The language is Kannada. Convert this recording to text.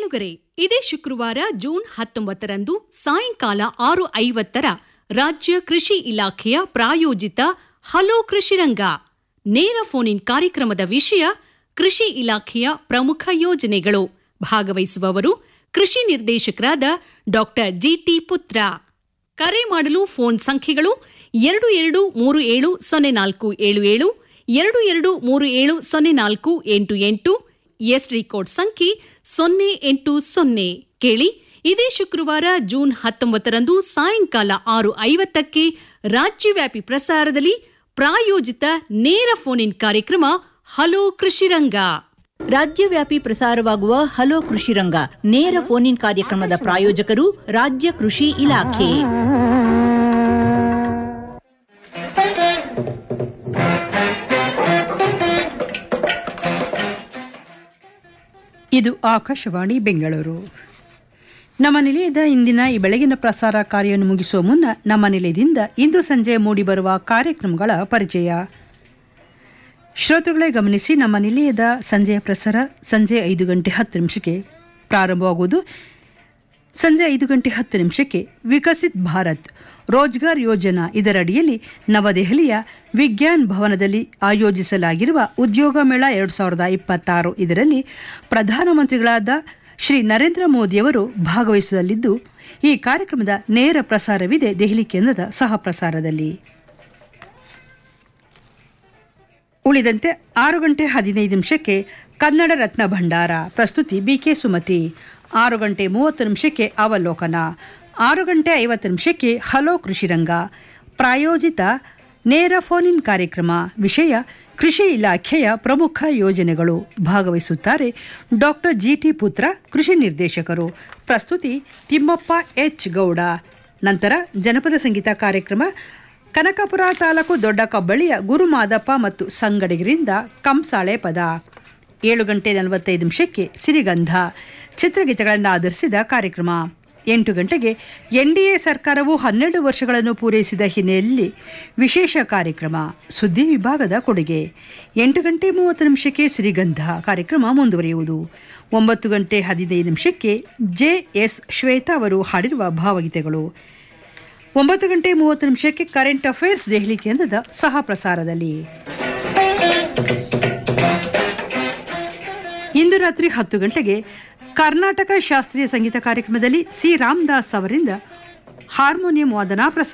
ಕೇಳುಗರೆ ಇದೇ ಶುಕ್ರವಾರ ಜೂನ್ ಹತ್ತೊಂಬತ್ತರಂದು ಸಾಯಂಕಾಲ ಆರು ಐವತ್ತರ ರಾಜ್ಯ ಕೃಷಿ ಇಲಾಖೆಯ ಪ್ರಾಯೋಜಿತ ಹಲೋ ಕೃಷಿರಂಗ ನೇರ ಫೋನ್ ಇನ್ ಕಾರ್ಯಕ್ರಮದ ವಿಷಯ ಕೃಷಿ ಇಲಾಖೆಯ ಪ್ರಮುಖ ಯೋಜನೆಗಳು ಭಾಗವಹಿಸುವವರು ಕೃಷಿ ನಿರ್ದೇಶಕರಾದ ಡಾಕ್ಟರ್ ಜಿಟಿ ಪುತ್ರ ಕರೆ ಮಾಡಲು ಫೋನ್ ಸಂಖ್ಯೆಗಳು ಎರಡು ಎರಡು ಮೂರು ಏಳು ಸೊನ್ನೆ ನಾಲ್ಕು ಏಳು ಏಳು ಎರಡು ಎರಡು ಮೂರು ಏಳು ಸೊನ್ನೆ ನಾಲ್ಕು ಎಂಟು ಎಂಟು ಎಸ್ಡಿ ಕೋಡ್ ಸಂಖ್ಯೆ ಸೊನ್ನೆ ಎಂಟು ಸೊನ್ನೆ ಕೇಳಿ ಇದೇ ಶುಕ್ರವಾರ ಜೂನ್ ಹತ್ತೊಂಬತ್ತರಂದು ಸಾಯಂಕಾಲ ಆರು ಐವತ್ತಕ್ಕೆ ರಾಜ್ಯವ್ಯಾಪಿ ಪ್ರಸಾರದಲ್ಲಿ ಪ್ರಾಯೋಜಿತ ನೇರ ಫೋನ್ ಇನ್ ಕಾರ್ಯಕ್ರಮ ಹಲೋ ಕೃಷಿರಂಗ ರಾಜ್ಯವ್ಯಾಪಿ ಪ್ರಸಾರವಾಗುವ ಹಲೋ ಕೃಷಿ ರಂಗ ನೇರ ಫೋನ್ ಇನ್ ಕಾರ್ಯಕ್ರಮದ ಪ್ರಾಯೋಜಕರು ರಾಜ್ಯ ಕೃಷಿ ಇಲಾಖೆ ಇದು ಆಕಾಶವಾಣಿ ಬೆಂಗಳೂರು ನಮ್ಮ ನಿಲಯದ ಇಂದಿನ ಈ ಬೆಳಗಿನ ಪ್ರಸಾರ ಕಾರ್ಯವನ್ನು ಮುಗಿಸುವ ಮುನ್ನ ನಮ್ಮ ನಿಲಯದಿಂದ ಇಂದು ಸಂಜೆ ಮೂಡಿಬರುವ ಕಾರ್ಯಕ್ರಮಗಳ ಪರಿಚಯ ಶ್ರೋತೃಗಳೇ ಗಮನಿಸಿ ನಮ್ಮ ನಿಲಯದ ಸಂಜೆಯ ಪ್ರಸಾರ ಸಂಜೆ ಐದು ಗಂಟೆ ಹತ್ತು ನಿಮಿಷಕ್ಕೆ ಪ್ರಾರಂಭವಾಗುವುದು ಸಂಜೆ ಐದು ಗಂಟೆ ಹತ್ತು ನಿಮಿಷಕ್ಕೆ ವಿಕಸಿತ್ ಭಾರತ್ ರೋಜ್ಗಾರ್ ಯೋಜನಾ ಇದರಡಿಯಲ್ಲಿ ನವದೆಹಲಿಯ ವಿಜ್ಞಾನ್ ಭವನದಲ್ಲಿ ಆಯೋಜಿಸಲಾಗಿರುವ ಉದ್ಯೋಗ ಮೇಳ ಎರಡು ಸಾವಿರದ ಇಪ್ಪತ್ತಾರು ಇದರಲ್ಲಿ ಪ್ರಧಾನಮಂತ್ರಿಗಳಾದ ಶ್ರೀ ನರೇಂದ್ರ ಮೋದಿಯವರು ಭಾಗವಹಿಸಲಿದ್ದು ಈ ಕಾರ್ಯಕ್ರಮದ ನೇರ ಪ್ರಸಾರವಿದೆ ದೆಹಲಿ ಕೇಂದ್ರದ ಸಹ ಪ್ರಸಾರದಲ್ಲಿ ಉಳಿದಂತೆ ಆರು ಗಂಟೆ ಹದಿನೈದು ನಿಮಿಷಕ್ಕೆ ಕನ್ನಡ ರತ್ನ ಭಂಡಾರ ಪ್ರಸ್ತುತಿ ಬಿಕೆ ಸುಮತಿ ಆರು ಗಂಟೆ ಮೂವತ್ತು ನಿಮಿಷಕ್ಕೆ ಅವಲೋಕನ ಆರು ಗಂಟೆ ಐವತ್ತು ನಿಮಿಷಕ್ಕೆ ಹಲೋ ಕೃಷಿರಂಗ ಪ್ರಾಯೋಜಿತ ನೇರ ಫೋನ್ ಇನ್ ಕಾರ್ಯಕ್ರಮ ವಿಷಯ ಕೃಷಿ ಇಲಾಖೆಯ ಪ್ರಮುಖ ಯೋಜನೆಗಳು ಭಾಗವಹಿಸುತ್ತಾರೆ ಡಾಕ್ಟರ್ ಜಿಟಿ ಪುತ್ರ ಕೃಷಿ ನಿರ್ದೇಶಕರು ಪ್ರಸ್ತುತಿ ತಿಮ್ಮಪ್ಪ ಎಚ್ ಗೌಡ ನಂತರ ಜನಪದ ಸಂಗೀತ ಕಾರ್ಯಕ್ರಮ ಕನಕಪುರ ತಾಲೂಕು ದೊಡ್ಡ ಕಬ್ಬಳ್ಳಿಯ ಗುರುಮಾದಪ್ಪ ಮತ್ತು ಸಂಗಡಿಗರಿಂದ ಕಂಸಾಳೆ ಪದ ಏಳು ಗಂಟೆ ನಲವತ್ತೈದು ನಿಮಿಷಕ್ಕೆ ಸಿರಿಗಂಧ ಚಿತ್ರಗೀತೆಗಳನ್ನು ಆಧರಿಸಿದ ಕಾರ್ಯಕ್ರಮ ಎಂಟು ಗಂಟೆಗೆ ಎನ್ಡಿಎ ಸರ್ಕಾರವು ಹನ್ನೆರಡು ವರ್ಷಗಳನ್ನು ಪೂರೈಸಿದ ಹಿನ್ನೆಲೆಯಲ್ಲಿ ವಿಶೇಷ ಕಾರ್ಯಕ್ರಮ ಸುದ್ದಿ ವಿಭಾಗದ ಕೊಡುಗೆ ಎಂಟು ಗಂಟೆ ಮೂವತ್ತು ನಿಮಿಷಕ್ಕೆ ಸಿರಿಗಂಧ ಕಾರ್ಯಕ್ರಮ ಮುಂದುವರಿಯುವುದು ಒಂಬತ್ತು ಗಂಟೆ ಹದಿನೈದು ನಿಮಿಷಕ್ಕೆ ಜೆ ಎಸ್ ಶ್ವೇತಾ ಅವರು ಹಾಡಿರುವ ಭಾವಗೀತೆಗಳು ಒಂಬತ್ತು ಗಂಟೆ ಮೂವತ್ತು ನಿಮಿಷಕ್ಕೆ ಕರೆಂಟ್ ಅಫೇರ್ಸ್ ದೆಹಲಿ ಕೇಂದ್ರದ ಸಹ ಪ್ರಸಾರದಲ್ಲಿ ಇಂದು ರಾತ್ರಿ ಹತ್ತು ಗಂಟೆಗೆ ಕರ್ನಾಟಕ ಶಾಸ್ತ್ರೀಯ ಸಂಗೀತ ಕಾರ್ಯಕ್ರಮದಲ್ಲಿ ಸಿ ರಾಮದಾಸ್ ಅವರಿಂದ ಹಾರ್ಮೋನಿಯಂ ವಾದನ ಪ್ರಸಾರ